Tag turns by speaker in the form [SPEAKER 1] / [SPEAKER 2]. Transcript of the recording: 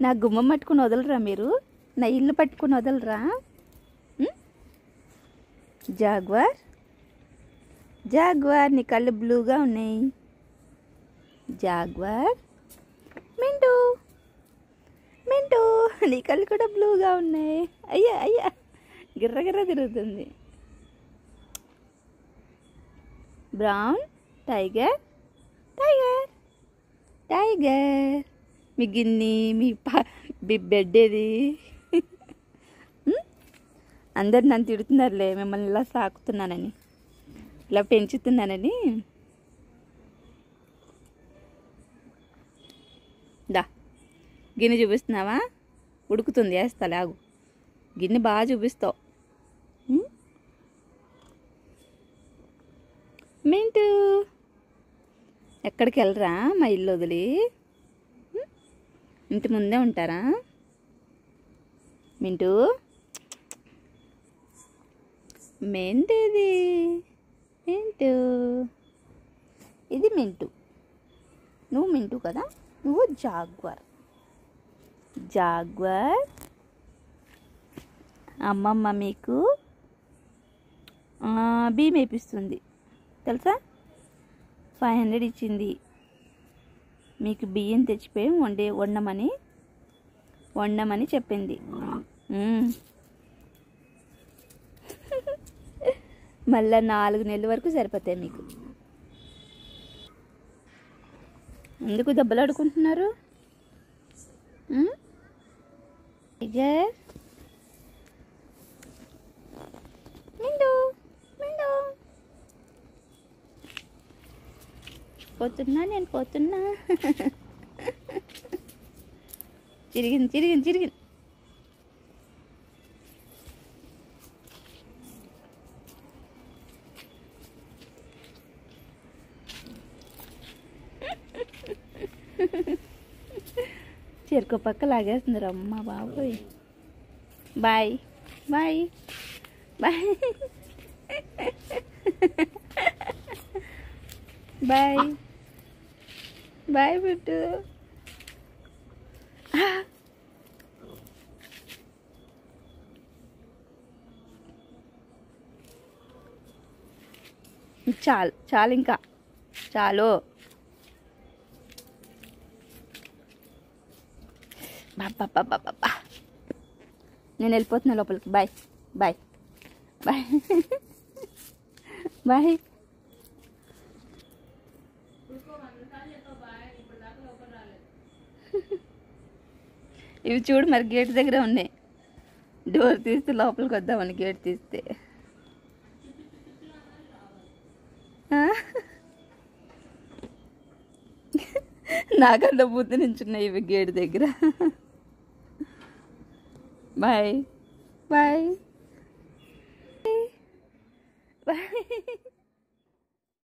[SPEAKER 1] నా గుమ్మం పట్టుకుని వదలరా మీరు నా ఇల్లు పట్టుకుని వదలరా ఉం? జాగ్వార్ జాగ్వార్ నీ కళ్ళు బ్లూగా ఉన్నాయి జాగ్వార్ మింటూ మింటూ నీ కళ్ళు కూడా బ్లూగా ఉన్నాయి అయ్యా అయ్యా గిర్ర గిర్ర తిరుగుతుంది బ్రౌన్ టైగర్ టైగర్ టైగర్ మీ గిన్ని మీ పా మీ బెడ్ ఏది ఉం? అందరు నన్ను తిడుతున్నారులే మిమ్మల్ని ఇలా సాకుతున్నానని ఇలా పెంచుతున్నానని దా గిన్నె చూపిస్తున్నావా ఉడుకుతుంది వేస్తా లాగు గిన్నె బాగా చూపిస్తావు ఉం? మింటూ ఎక్కడికి వెళ్ళరా మా ఇల్లు వదిలి ఉం? ఇంటి ముందే ఉంటారా మింటూ మెంటు ఇది మింటూ ఇది మింటూ నువ్వు మింటూ కదా నువ్వు జాగ్వర్ జాగ్వర్ అమ్మమ్మ మీకు ఆ, బియ్యం వేపిస్తుంది తెలుసా ఫైవ్ హండ్రెడ్ ఇచ్చింది మీకు బియ్యం తెచ్చిపోయి వండే వండమని వండమని చెప్పింది మ్మ్. మళ్ళా నాలుగు నెలల వరకు సరిపోతాయి మీకు ఎందుకు దెబ్బలు ఆడుకుంటున్నారు మ్మ్? టైగర్ మిండు మిండు పోతున్నా నేను పోతున్నా చిరిగింది చిరిగింది చిరిగింది చెరుకు పక్క లాగేస్తుంది అమ్మ బాబోయ్ bye bye bye bye bye Bittu చాలు చాలు ఇంకా చాలు బాబా నేను వెళ్ళిపోతున్నా లోపలికి బాయ్ బాయ్ బాయ్ బాయ్ ఇవి చూడు మరి గేట్ దగ్గర ఉన్నాయి డోర్ తీస్తే లోపలికి వద్దామని గేట్ తీస్తే ఆ? నాకన్నా బుద్ధి నుంచున్నాయి ఇవి గేట్ దగ్గర బాయ్ బాయ్ బాయ్